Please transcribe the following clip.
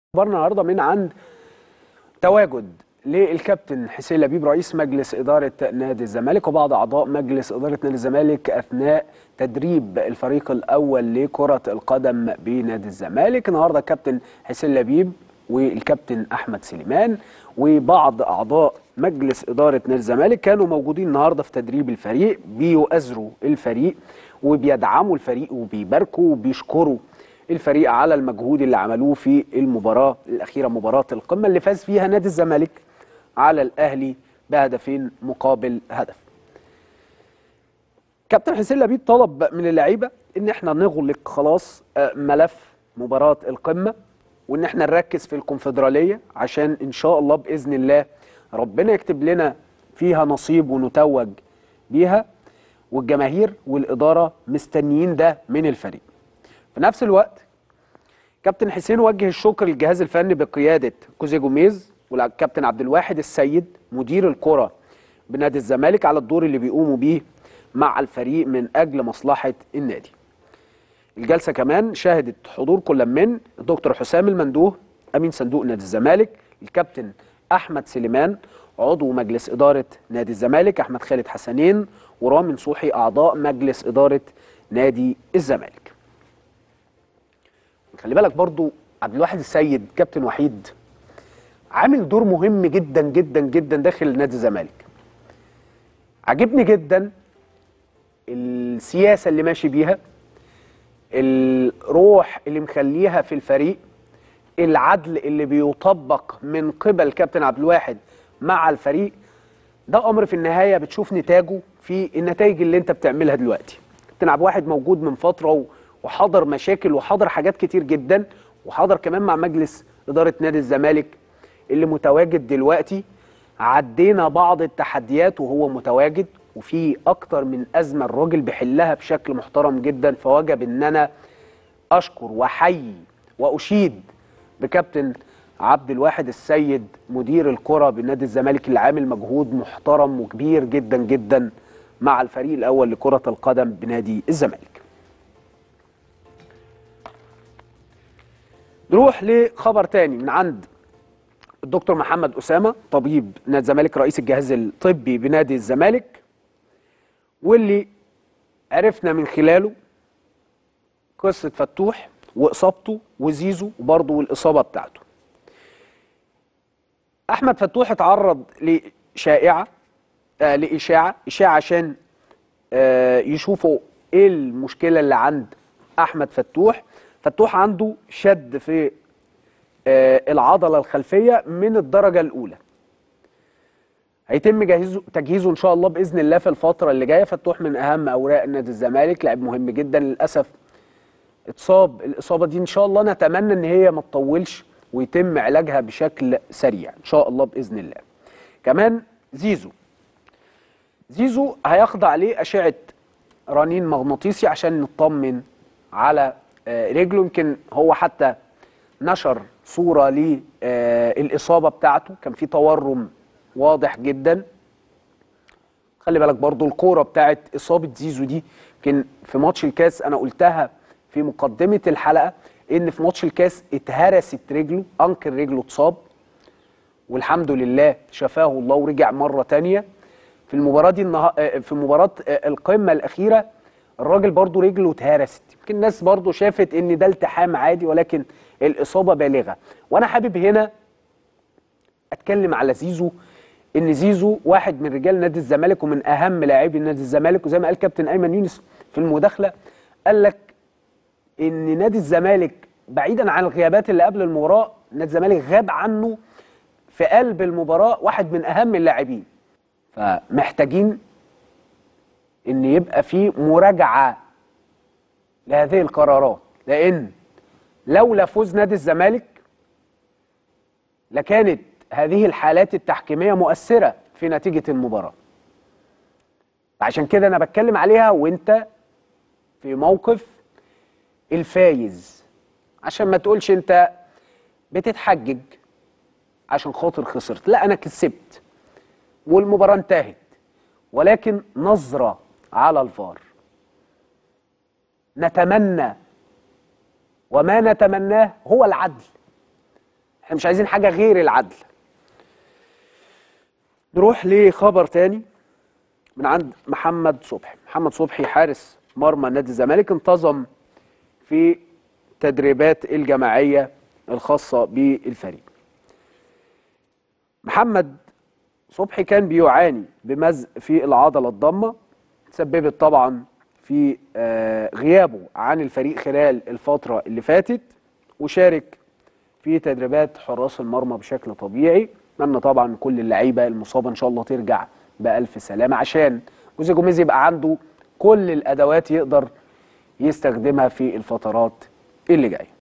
اخبارنا النهارده من عند تواجد للكابتن حسين لبيب رئيس مجلس اداره نادي الزمالك وبعض اعضاء مجلس اداره نادي الزمالك اثناء تدريب الفريق الاول لكره القدم بنادي الزمالك النهارده الكابتن حسين لبيب والكابتن احمد سليمان وبعض اعضاء مجلس اداره نادي الزمالك كانوا موجودين النهارده في تدريب الفريق بيؤازروا الفريق وبيدعموا الفريق وبيباركوا وبيشكروا الفريق على المجهود اللي عملوه في المباراه الاخيره مباراه القمه اللي فاز فيها نادي الزمالك على الاهلي بهدفين مقابل هدف. كابتن حسين لبيب طلب من اللعيبه ان احنا نغلق خلاص آه، ملف مباراه القمه وان احنا نركز في الكونفدراليه عشان ان شاء الله باذن الله ربنا يكتب لنا فيها نصيب ونتوج بيها والجماهير والاداره مستنيين ده من الفريق. في نفس الوقت كابتن حسين وجه الشكر للجهاز الفني بقياده كوزي جوميز والكابتن عبد الواحد السيد مدير الكره بنادي الزمالك على الدور اللي بيقوموا بيه مع الفريق من اجل مصلحه النادي. الجلسه كمان شهدت حضور كل من الدكتور حسام المندوه امين صندوق نادي الزمالك، الكابتن احمد سليمان عضو مجلس اداره نادي الزمالك، احمد خالد حسنين ورامي نصوحي اعضاء مجلس اداره نادي الزمالك. خلي بالك برضو عبد الواحد السيد كابتن وحيد عامل دور مهم جدا جدا جدا داخل نادي الزمالك عجبني جدا السياسه اللي ماشي بيها الروح اللي مخليها في الفريق العدل اللي بيطبق من قبل كابتن عبد الواحد مع الفريق ده امر في النهايه بتشوف نتاجه في النتائج اللي انت بتعملها دلوقتي كابتن عبد الواحد موجود من فتره و... وحضر مشاكل وحضر حاجات كتير جدا وحضر كمان مع مجلس إدارة نادي الزمالك اللي متواجد دلوقتي عدينا بعض التحديات وهو متواجد وفي أكتر من أزمة الراجل بيحلها بشكل محترم جدا فوجب إن أنا أشكر وأحيي وأشيد بكابتن عبد الواحد السيد مدير الكرة بنادي الزمالك اللي عامل مجهود محترم وكبير جدا جدا مع الفريق الأول لكرة القدم بنادي الزمالك نروح لخبر تاني من عند الدكتور محمد أسامة طبيب نادي الزمالك رئيس الجهاز الطبي بنادي الزمالك واللي عرفنا من خلاله قصة فتوح وإصابته وزيزو وبرضه والإصابة بتاعته أحمد فتوح اتعرض لشائعة آه لإشاعة إشاعة عشان آه يشوفوا إيه المشكلة اللي عند أحمد فتوح فتوح عنده شد في آه العضلة الخلفية من الدرجة الأولى هيتم جهزه تجهيزه إن شاء الله بإذن الله في الفترة اللي جاية فتوح من أهم أوراق نادي الزمالك لاعب مهم جدا للأسف اتصاب الإصابة دي إن شاء الله نتمنى إن هي ما تطولش ويتم علاجها بشكل سريع إن شاء الله بإذن الله كمان زيزو زيزو هيخضع لأشعة رنين مغناطيسي عشان نطمن على رجله يمكن هو حتى نشر صوره للاصابه بتاعته كان في تورم واضح جدا خلي بالك برضو الكوره بتاعت اصابه زيزو دي يمكن في ماتش الكاس انا قلتها في مقدمه الحلقه ان في ماتش الكاس اتهرست رجله انكر رجله اتصاب والحمد لله شفاه الله ورجع مره تانية في المباراه دي النها... في مباراه القمه الاخيره الراجل برضو رجله اتهرست يمكن الناس برضو شافت ان ده التحام عادي ولكن الاصابه بالغه وانا حابب هنا اتكلم على زيزو ان زيزو واحد من رجال نادي الزمالك ومن اهم لاعبي نادي الزمالك وزي ما قال كابتن ايمن يونس في المداخله قال لك ان نادي الزمالك بعيدا عن الغيابات اللي قبل المباراه نادي الزمالك غاب عنه في قلب المباراه واحد من اهم اللاعبين فمحتاجين ان يبقى في مراجعه لهذه القرارات لان لولا فوز نادي الزمالك لكانت هذه الحالات التحكيميه مؤثره في نتيجه المباراه عشان كده انا بتكلم عليها وانت في موقف الفايز عشان ما تقولش انت بتتحجج عشان خاطر خسرت لا انا كسبت والمباراه انتهت ولكن نظره على الفار نتمنى وما نتمناه هو العدل احنا مش عايزين حاجه غير العدل نروح لخبر تاني من عند محمد صبحي محمد صبحي حارس مرمى نادي الزمالك انتظم في تدريبات الجماعيه الخاصه بالفريق محمد صبحي كان بيعاني بمزق في العضله الضمه تسببت طبعا في آه، غيابه عن الفريق خلال الفتره اللي فاتت وشارك في تدريبات حراس المرمى بشكل طبيعي اتمنى طبعا كل اللعيبه المصابه ان شاء الله ترجع بالف سلامه عشان جوزيه جوميز يبقى عنده كل الادوات يقدر يستخدمها في الفترات اللي جايه